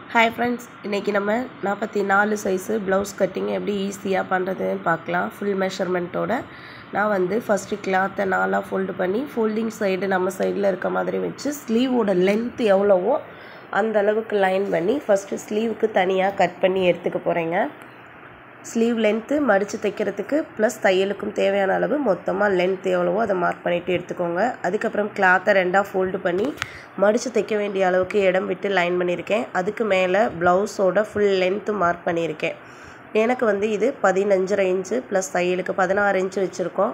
hi friends இன்றைக்கி நம்ம நாற்பத்தி நாலு சைஸு ப்ளவுஸ் கட்டிங் எப்படி ஈஸியாக பண்ணுறதுன்னு பார்க்கலாம் ஃபுல் மெஷர்மெண்ட்டோட நான் வந்து ஃபஸ்ட்டு கிளாத்தை நாலாக ஃபோல்டு பண்ணி ஃபோல்டிங் சைடு நம்ம சைடில் இருக்க மாதிரி வச்சு ஸ்லீவோட லென்த் எவ்வளவோ அந்த அளவுக்கு லைன் பண்ணி ஃபஸ்ட்டு ஸ்லீவுக்கு தனியாக கட் பண்ணி எடுத்துக்க போகிறேங்க ஸ்லீவ் லென்த்து மடித்து தைக்கிறதுக்கு ப்ளஸ் தையலுக்கும் தேவையான அளவு மொத்தமாக லென்த் எவ்வளவோ அதை மார்க் பண்ணிவிட்டு எடுத்துக்கோங்க அதுக்கப்புறம் கிளாத்தை ரெண்டாக ஃபோல்டு பண்ணி மடித்து தைக்க வேண்டிய அளவுக்கு இடம் விட்டு லைன் பண்ணியிருக்கேன் அதுக்கு மேலே ப்ளவுஸோட ஃபுல் லென்த்து மார்க் பண்ணியிருக்கேன் எனக்கு வந்து இது பதினஞ்சரை இன்ச்சு ப்ளஸ் தையலுக்கு பதினாறு இன்ச்சு வச்சுருக்கோம்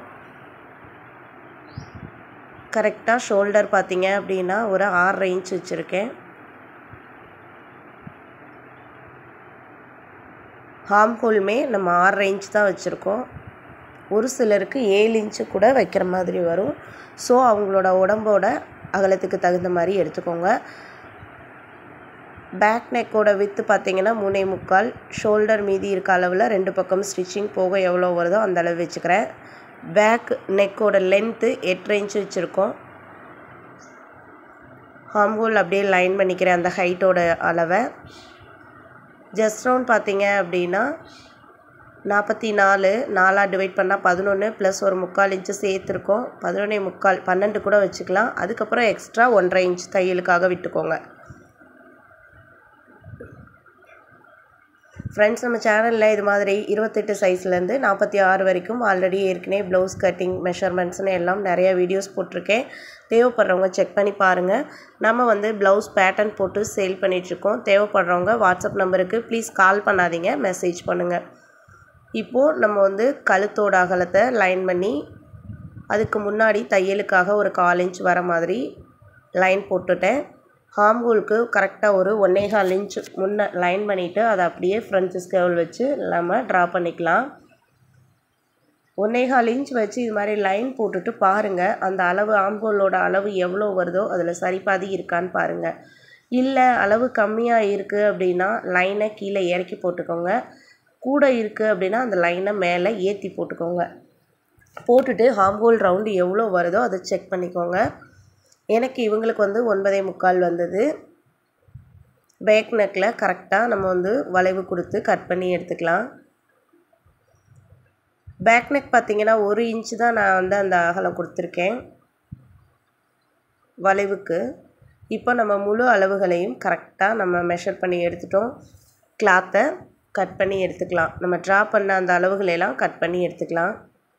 கரெக்டாக ஷோல்டர் பார்த்தீங்க அப்படின்னா ஒரு ஆறரை இன்ச் வச்சுருக்கேன் ஹார்ம் ஹோலுமே நம்ம ஆறரை இன்ச் தான் வச்சுருக்கோம் ஒரு சிலருக்கு ஏழு இன்ச்சு கூட வைக்கிற மாதிரி வரும் ஸோ அவங்களோட உடம்போட அகலத்துக்கு தகுந்த மாதிரி எடுத்துக்கோங்க பேக் நெக்கோட வித்து பார்த்தீங்கன்னா மூணே முக்கால் ஷோல்டர் மீதி இருக்க அளவில் ரெண்டு பக்கம் ஸ்டிச்சிங் போக எவ்வளோ வருதோ அந்த அளவு வச்சுக்கிறேன் பேக் நெக்கோட லென்த்து எட்டரை இன்ச்சு வச்சுருக்கோம் ஹார்ம் ஹோல் அப்படியே லைன் பண்ணிக்கிறேன் அந்த ஹைட்டோட அளவை ஜஸ்ட் ரவுண்ட் பார்த்தீங்க அப்படின்னா நாற்பத்தி நாலு நாலாக டிவைட் பண்ணால் பதினொன்று ப்ளஸ் ஒரு முக்கால் இன்ச்சு சேர்த்துருக்கோம் பதினொன்னே முக்கால் பன்னெண்டு கூட வச்சுக்கலாம் அதுக்கப்புறம் எக்ஸ்ட்ரா ஒன்றரை இன்ச் தையலுக்காக விட்டுக்கோங்க ஃப்ரெண்ட்ஸ் நம்ம சேனலில் இது மாதிரி இருபத்தெட்டு சைஸ்லேருந்து நாற்பத்தி ஆறு வரைக்கும் ஆல்ரெடி ஏற்கனவே ப்ளவுஸ் கட்டிங் மெஷர்மெண்ட்ஸ்னு எல்லாம் நிறைய வீடியோஸ் போட்டிருக்கேன் தேவைப்படுறவங்க செக் பண்ணி பாருங்கள் நம்ம வந்து ப்ளவுஸ் பேட்டர்ன் போட்டு சேல் பண்ணிகிட்ருக்கோம் தேவைப்படுறவங்க வாட்ஸ்அப் நம்பருக்கு ப்ளீஸ் கால் பண்ணாதீங்க மெசேஜ் பண்ணுங்கள் இப்போது நம்ம வந்து கழுத்தோட அகலத்தை லைன் பண்ணி அதுக்கு முன்னாடி தையலுக்காக ஒரு கால் இன்ச் வர மாதிரி லைன் போட்டுட்டேன் ஹாம்ஹோலுக்கு கரெக்டாக ஒரு ஒன்னேகால் இன்ச் முன்னே லைன் பண்ணிவிட்டு அதை அப்படியே ஃப்ரண்ட் ஸ்கேவல் வச்சு நம்ம ட்ரா பண்ணிக்கலாம் ஒன்னேகால் இன்ச் வச்சு இது மாதிரி லைன் போட்டுட்டு பாருங்கள் அந்த அளவு ஆம்போலோட அளவு எவ்வளோ வருதோ அதில் சரிபாதி இருக்கான்னு பாருங்கள் இல்லை அளவு கம்மியாக இருக்குது அப்படின்னா லைனை கீழே இறக்கி போட்டுக்கோங்க கூட இருக்குது அப்படின்னா அந்த லைனை மேலே ஏற்றி போட்டுக்கோங்க போட்டுட்டு ஹாம்போல் ரவுண்டு எவ்வளோ வருதோ அதை செக் பண்ணிக்கோங்க எனக்கு இவங்களுக்கு வந்து ஒன்பதே முக்கால் வந்தது பேக் நெக்கில் கரெக்டாக நம்ம வந்து வளைவு கொடுத்து கட் பண்ணி எடுத்துக்கலாம் பேக் நெக் பார்த்திங்கன்னா ஒரு இன்ச்சு தான் நான் வந்து அந்த அகலம் கொடுத்துருக்கேன் வளைவுக்கு இப்போ நம்ம முழு அளவுகளையும் கரெக்டாக நம்ம மெஷர் பண்ணி எடுத்துட்டோம் கிளாத்தை கட் பண்ணி எடுத்துக்கலாம் நம்ம ட்ரா பண்ண அந்த அளவுகளெல்லாம் கட் பண்ணி எடுத்துக்கலாம்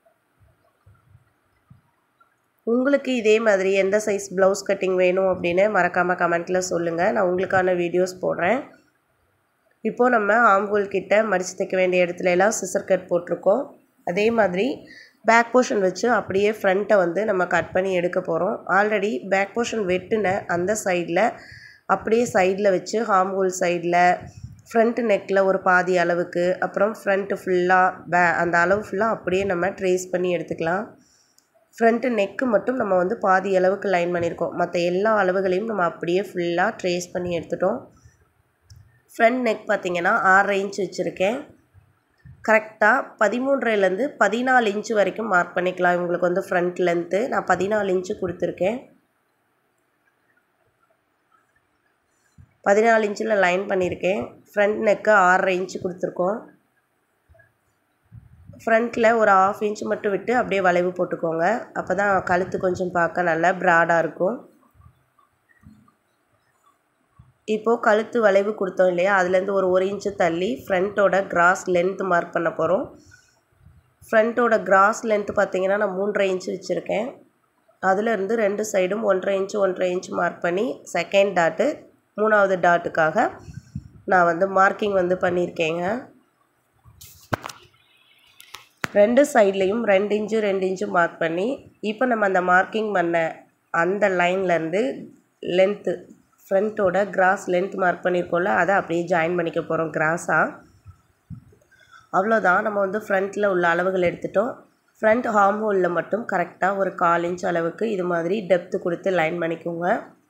உங்களுக்கு இதே மாதிரி எந்த சைஸ் ப்ளவுஸ் கட்டிங் வேணும் அப்படின்னு மறக்காமல் கமெண்ட்டில் சொல்லுங்கள் நான் உங்களுக்கான வீடியோஸ் போடுறேன் இப்போது நம்ம ஆம்பூல் கிட்ட மடித்து தைக்க வேண்டிய இடத்துல எல்லாம் சிசர் கட் போட்டிருக்கோம் அதே மாதிரி பேக் போர்ஷன் வச்சு அப்படியே ஃப்ரண்ட்டை வந்து நம்ம கட் பண்ணி எடுக்க போகிறோம் ஆல்ரெடி பேக் போர்ஷன் வெட்டுன அந்த சைடில் அப்படியே சைடில் வச்சு ஹாம்ஹோல் சைடில் ஃப்ரண்ட் நெக்கில் ஒரு பாதி அளவுக்கு அப்புறம் ஃப்ரண்ட்டு ஃபுல்லாக பே அந்த அளவு ஃபுல்லாக அப்படியே நம்ம ட்ரேஸ் பண்ணி எடுத்துக்கலாம் ஃப்ரண்ட்டு நெக்கு மட்டும் நம்ம வந்து பாதி அளவுக்கு லைன் பண்ணியிருக்கோம் மற்ற எல்லா அளவுகளையும் நம்ம அப்படியே ஃபுல்லாக ட்ரேஸ் பண்ணி எடுத்துட்டோம் ஃப்ரண்ட் நெக் பார்த்திங்கன்னா ஆறரை இன்ச் வச்சுருக்கேன் கரெக்டாக பதிமூன்றுலேருந்து பதினாலு இன்ச்சு வரைக்கும் மார்க் பண்ணிக்கலாம் இவங்களுக்கு வந்து ஃப்ரண்ட் லென்த்து நான் பதினாலு இன்ச்சு கொடுத்துருக்கேன் பதினாலு இன்ச்சில் லைன் பண்ணியிருக்கேன் ஃப்ரண்ட் நெக்கு ஆறரை இன்ச்சு கொடுத்துருக்கோம் ஃப்ரண்ட்டில் ஒரு ஆஃப் இன்ச் மட்டும் விட்டு அப்படியே வளைவு போட்டுக்கோங்க அப்போ தான் கழுத்து கொஞ்சம் பார்க்க நல்லா ப்ராடாக இருக்கும் இப்போது கழுத்து வளைவு கொடுத்தோம் இல்லையா அதுலேருந்து ஒரு ஒரு இன்ச்சு தள்ளி ஃப்ரண்ட்டோட கிராஸ் லென்த் மார்க் பண்ண போகிறோம் ஃப்ரண்ட்டோட கிராஸ் லென்த்து பார்த்தீங்கன்னா நான் மூன்றரை இன்ச்சு வச்சுருக்கேன் அதுலேருந்து ரெண்டு சைடும் ஒன்றரை இன்ச்சு ஒன்றரை இன்ச்சு மார்க் பண்ணி செகண்ட் டாட்டு மூணாவது டாட்டுக்காக நான் வந்து மார்க்கிங் வந்து பண்ணியிருக்கேங்க ரெண்டு சைட்லேயும் ரெண்டு இன்ச்சு ரெண்டு இன்ச்சு மார்க் பண்ணி இப்போ நம்ம அந்த மார்க்கிங் பண்ண அந்த லைன்லேருந்து லென்த்து ஃப்ரண்ட்டோட கிராஸ் லென்த் மார்க் பண்ணியிருக்கோம்ல அதை அப்படியே ஜாயின் பண்ணிக்க போகிறோம் கிராஸாக அவ்வளோதான் நம்ம வந்து ஃப்ரண்ட்டில் உள்ள அளவுகள் எடுத்துட்டோம் ஃப்ரண்ட் ஹார்ம் ஹோலில் மட்டும் கரெக்டாக ஒரு கால் இன்ச் அளவுக்கு இது மாதிரி டெப்த்து கொடுத்து லைன் பண்ணிக்கோங்க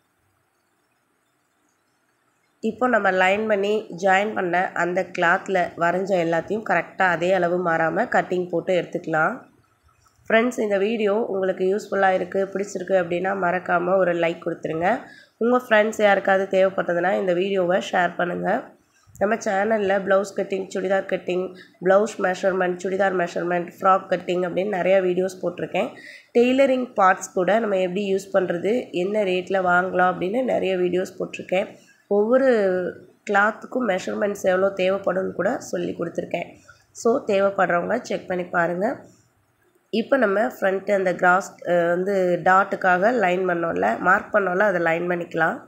இப்போ நம்ம லைன் பண்ணி ஜாயின் பண்ண அந்த கிளாத்தில் வரைஞ்ச எல்லாத்தையும் கரெக்டாக அதே அளவு மாறாமல் கட்டிங் போட்டு எடுத்துக்கலாம் ஃப்ரெண்ட்ஸ் இந்த வீடியோ உங்களுக்கு யூஸ்ஃபுல்லாக இருக்குது பிடிச்சிருக்கு அப்படின்னா மறக்காமல் ஒரு லைக் கொடுத்துருங்க உங்கள் ஃப்ரெண்ட்ஸ் யாருக்காவது தேவைப்பட்டதுன்னா இந்த வீடியோவை ஷேர் பண்ணுங்கள் நம்ம சேனலில் blouse cutting chudidar cutting blouse measurement chudidar measurement frock cutting அப்படின்னு நிறையா வீடியோஸ் போட்டிருக்கேன் டெய்லரிங் பார்ட்ஸ் கூட நம்ம எப்படி யூஸ் பண்ணுறது என்ன ரேட்டில் வாங்கலாம் அப்படின்னு நிறைய வீடியோஸ் போட்டிருக்கேன் ஒவ்வொரு கிளாத்துக்கும் மெஷர்மெண்ட்ஸ் எவ்வளோ தேவைப்படும்னு கூட சொல்லி கொடுத்துருக்கேன் ஸோ தேவைப்படுறவங்க செக் பண்ணி பாருங்கள் இப்போ நம்ம ஃப்ரண்ட்டு அந்த கிராஸ் வந்து டாட்டுக்காக லைன் பண்ணோம்ல மார்க் பண்ணோம்ல அதை லைன் பண்ணிக்கலாம்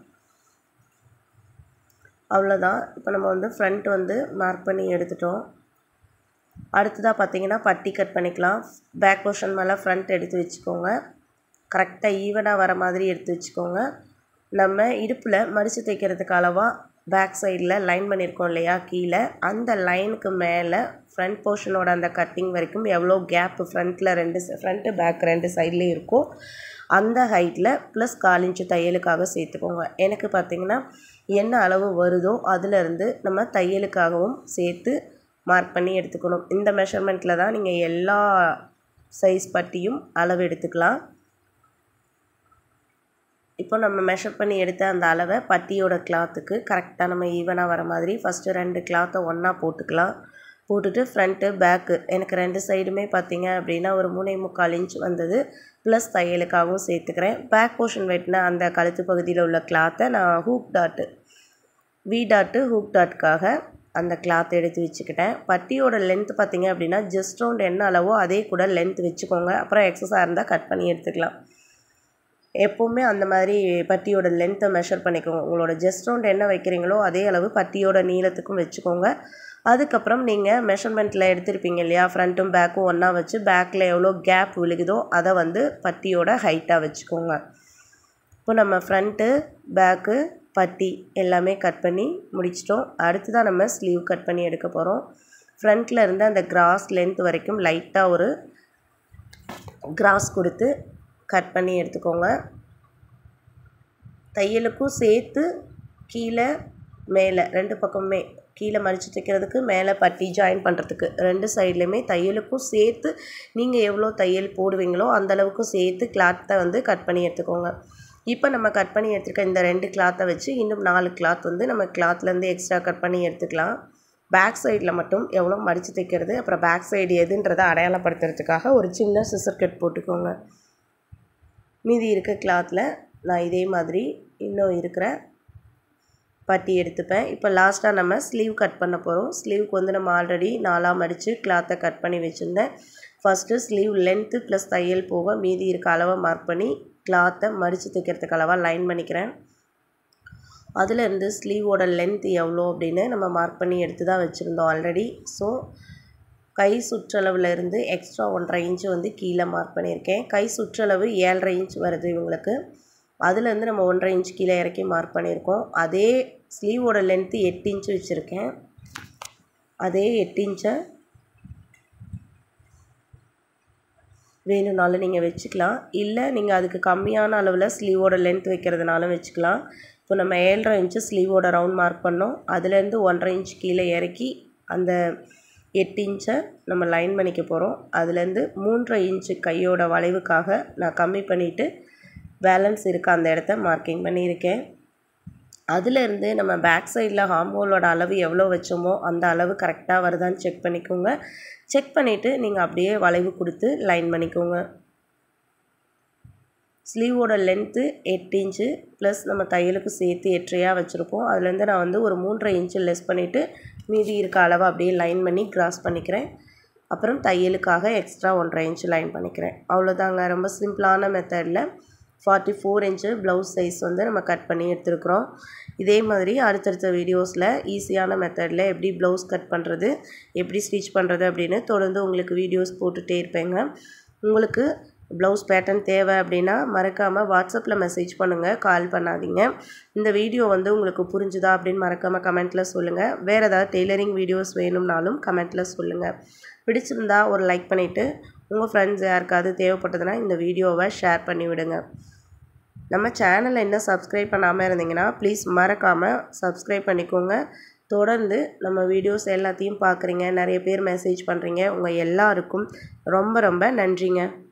அவ்வளோதான் இப்போ நம்ம வந்து ஃப்ரண்ட் வந்து மார்க் பண்ணி எடுத்துட்டோம் அடுத்ததாக பார்த்தீங்கன்னா பட்டி கட் பண்ணிக்கலாம் பேக் போர்ஷன் மேலே ஃப்ரண்ட் எடுத்து வச்சுக்கோங்க கரெக்டாக ஈவனாக வர மாதிரி எடுத்து வச்சுக்கோங்க நம்ம இடுப்பில் மடித்து தைக்கிறதுக்கு அளவாக பேக் சைடில் லைன் பண்ணியிருக்கோம் இல்லையா கீழே அந்த லைனுக்கு மேலே ஃப்ரண்ட் போர்ஷனோட அந்த கட்டிங் வரைக்கும் எவ்வளோ கேப்பு ஃப்ரண்ட்டில் ரெண்டு ஃப்ரண்ட்டு பேக் ரெண்டு சைட்லேயும் இருக்கோ அந்த ஹைட்டில் ப்ளஸ் கால் இன்ச்சு தையலுக்காக சேர்த்துக்கோங்க எனக்கு பார்த்திங்கன்னா என்ன அளவு வருதோ அதிலேருந்து நம்ம தையலுக்காகவும் சேர்த்து மார்க் பண்ணி எடுத்துக்கணும் இந்த மெஷர்மெண்ட்டில் தான் நீங்கள் எல்லா சைஸ் பட்டியும் அளவு எடுத்துக்கலாம் இப்போ நம்ம மெஷர் பண்ணி எடுத்த அந்த அளவை பட்டியோட கிளாத்துக்கு கரெக்டாக நம்ம ஈவனாக வர மாதிரி ஃபஸ்ட்டு ரெண்டு கிளாத்தை ஒன்றா போட்டுக்கலாம் போட்டுட்டு ஃப்ரண்ட்டு பேக்கு எனக்கு ரெண்டு சைடுமே பார்த்தீங்க அப்படின்னா ஒரு மூணே முக்கால் இன்ச் வந்தது ப்ளஸ் தையலுக்காகவும் சேர்த்துக்கிறேன் பேக் போர்ஷன் வெட்டின அந்த கழுத்து பகுதியில் உள்ள கிளாத்தை நான் hook tattoo V tattoo hook டாட்டுக்காக அந்த கிளாத் எடுத்து வச்சுக்கிட்டேன் பட்டியோட லென்த் பார்த்தீங்க அப்படின்னா ஜஸ்ட் ரவுண்ட் என்ன அளவோ அதே கூட லென்த் வச்சுக்கோங்க அப்புறம் எக்ஸஸாக இருந்தால் கட் பண்ணி எடுத்துக்கலாம் எப்போவுமே அந்த மாதிரி பட்டியோட லென்த்தை மெஷர் பண்ணிக்கோங்க உங்களோட ஜஸ்ட் ரவுண்ட் என்ன வைக்கிறீங்களோ அதே அளவு பட்டியோட நீளத்துக்கும் வச்சுக்கோங்க அதுக்கப்புறம் நீங்கள் மெஷர்மெண்ட்டில் எடுத்திருப்பீங்க இல்லையா ஃப்ரண்ட்டும் பேக்கும் ஒன்றா வச்சு பேக்கில் எவ்வளோ கேப் விழுகுதோ அதை வந்து பட்டியோட ஹைட்டாக வச்சுக்கோங்க இப்போ நம்ம ஃப்ரண்ட்டு பேக்கு பட்டி எல்லாமே கட் பண்ணி முடிச்சிட்டோம் அடுத்து தான் நம்ம ஸ்லீவ் கட் பண்ணி எடுக்க போகிறோம் ஃப்ரண்ட்டில் இருந்து அந்த கிராஸ் லென்த் வரைக்கும் லைட்டாக ஒரு கிராஸ் கொடுத்து கட் பண்ணி எடுத்துக்கோங்க தையலுக்கும் சேர்த்து கீழே மேலே ரெண்டு பக்கமுமே கீழே மடித்து தைக்கிறதுக்கு மேலே பட்டி ஜாயின் பண்ணுறதுக்கு ரெண்டு சைட்லேயுமே தையலுக்கும் சேர்த்து நீங்கள் எவ்வளோ தையல் போடுவீங்களோ அந்தளவுக்கும் சேர்த்து கிளாத்தை வந்து கட் பண்ணி எடுத்துக்கோங்க இப்போ நம்ம கட் பண்ணி எடுத்துருக்க இந்த ரெண்டு கிளாத்தை வச்சு இன்னும் நாலு கிளாத் வந்து நம்ம கிளாத்லேருந்து எக்ஸ்ட்ரா கட் பண்ணி எடுத்துக்கலாம் பேக் சைடில் மட்டும் எவ்வளோ மடித்து தைக்கிறது அப்புறம் பேக் சைடு எதுன்றதை அடையாளப்படுத்துறதுக்காக ஒரு சின்ன சிசர் கட் போட்டுக்கோங்க மீதி இருக்க கிளாத்தில் நான் இதே மாதிரி இன்னும் இருக்கிற பட்டி எடுத்துப்பேன் இப்போ லாஸ்ட்டாக நம்ம ஸ்லீவ் கட் பண்ண போகிறோம் ஸ்லீவுக்கு வந்து நம்ம ஆல்ரெடி நாலாக மடித்து கிளாத்தை கட் பண்ணி வச்சுருந்தேன் ஃபஸ்ட்டு ஸ்லீவ் லென்த்து ப்ளஸ் தையல் போக மீதி இருக்க அளவை மார்க் பண்ணி கிளாத்தை மடித்து தைக்கிறதுக்கு அளவாக லைன் பண்ணிக்கிறேன் அதுலேருந்து ஸ்லீவோட லென்த் எவ்வளோ அப்படின்னு நம்ம மார்க் பண்ணி எடுத்து தான் வச்சுருந்தோம் ஆல்ரெடி ஸோ கை சுற்றளவில் இருந்து எக்ஸ்ட்ரா ஒன்றரை இன்ச்சு வந்து கீழே மார்க் பண்ணியிருக்கேன் கை சுற்றளவு ஏழரை இன்ச் வருது இவங்களுக்கு அதுலேருந்து நம்ம ஒன்றரை இன்ச் கீழே இறக்கி மார்க் பண்ணியிருக்கோம் அதே ஸ்லீவோட லென்த்து எட்டு இன்ச்சு வச்சுருக்கேன் அதே எட்டு இன்ச்சை வேணும்னாலும் நீங்கள் வச்சுக்கலாம் இல்லை நீங்கள் அதுக்கு கம்மியான அளவில் ஸ்லீவோட லென்த் வைக்கிறதுனாலும் வச்சுக்கலாம் இப்போ நம்ம ஏழரை இன்ச்சு ஸ்லீவோட ரவுண்ட் மார்க் பண்ணோம் அதுலேருந்து ஒன்றரை இன்ச் கீழே இறக்கி அந்த எட்டு இன்ச்சை நம்ம லைன் பண்ணிக்க போகிறோம் அதுலேருந்து மூன்றரை இன்ச்சு கையோட வளைவுக்காக நான் கம்மி பண்ணிவிட்டு பேலன்ஸ் இருக்க அந்த இடத்த மார்க்கிங் பண்ணியிருக்கேன் அதுலேருந்து நம்ம பேக் சைடில் ஹார்மோலோட அளவு எவ்வளோ வச்சோமோ அந்த அளவு கரெக்டாக வருதான்னு செக் பண்ணிக்கோங்க செக் பண்ணிவிட்டு நீங்கள் அப்படியே வளைவு கொடுத்து லைன் பண்ணிக்கோங்க ஸ்லீவோட லென்த்து எட்டு இன்ச்சு ப்ளஸ் நம்ம தையலுக்கு சேர்த்து எட்டரையாக வச்சுருப்போம் அதுலேருந்து நான் வந்து ஒரு மூன்றரை இன்ச்சு லெஸ் பண்ணிவிட்டு மீதி இருக்க அளவை அப்படியே லைன் பண்ணி கிராஸ் பண்ணிக்கிறேன் அப்புறம் தையலுக்காக எக்ஸ்ட்ரா ஒன்றரை இன்ச்சு லைன் பண்ணிக்கிறேன் அவ்வளோதாங்க ரொம்ப சிம்பிளான மெத்தடில் forty four inch blouse size வந்து நம்ம கட் பண்ணி எடுத்துருக்குறோம் இதே மாதிரி அடுத்தடுத்த வீடியோஸில் ஈஸியான மெத்தடில் எப்படி ப்ளவுஸ் கட் பண்ணுறது எப்படி ஸ்டிச் பண்ணுறது அப்படின்னு தொடர்ந்து உங்களுக்கு வீடியோஸ் போட்டுகிட்டே இருப்பேங்க உங்களுக்கு ப்ளவுஸ் பேட்டர்ன் தேவை அப்படின்னா மறக்காமல் வாட்ஸ்அப்பில் மெசேஜ் பண்ணுங்கள் கால் பண்ணாதீங்க இந்த வீடியோ வந்து உங்களுக்கு புரிஞ்சுதா அப்படின்னு மறக்காமல் கமெண்ட்டில் சொல்லுங்கள் வேறு ஏதாவது டெய்லரிங் வீடியோஸ் வேணும்னாலும் கமெண்ட்டில் சொல்லுங்கள் பிடிச்சிருந்தா ஒரு லைக் பண்ணிவிட்டு உங்கள் ஃப்ரெண்ட்ஸ் யாருக்காவது தேவைப்பட்டதுன்னா இந்த வீடியோவை ஷேர் பண்ணி விடுங்க நம்ம சேனலை இன்னும் சப்ஸ்கிரைப் பண்ணாமல் இருந்தீங்கன்னா ப்ளீஸ் மறக்காமல் சப்ஸ்கிரைப் பண்ணிக்கோங்க தொடர்ந்து நம்ம வீடியோஸ் எல்லாத்தையும் பார்க்குறீங்க நிறைய பேர் மெசேஜ் பண்ணுறீங்க உங்கள் எல்லாருக்கும் ரொம்ப ரொம்ப நன்றிங்க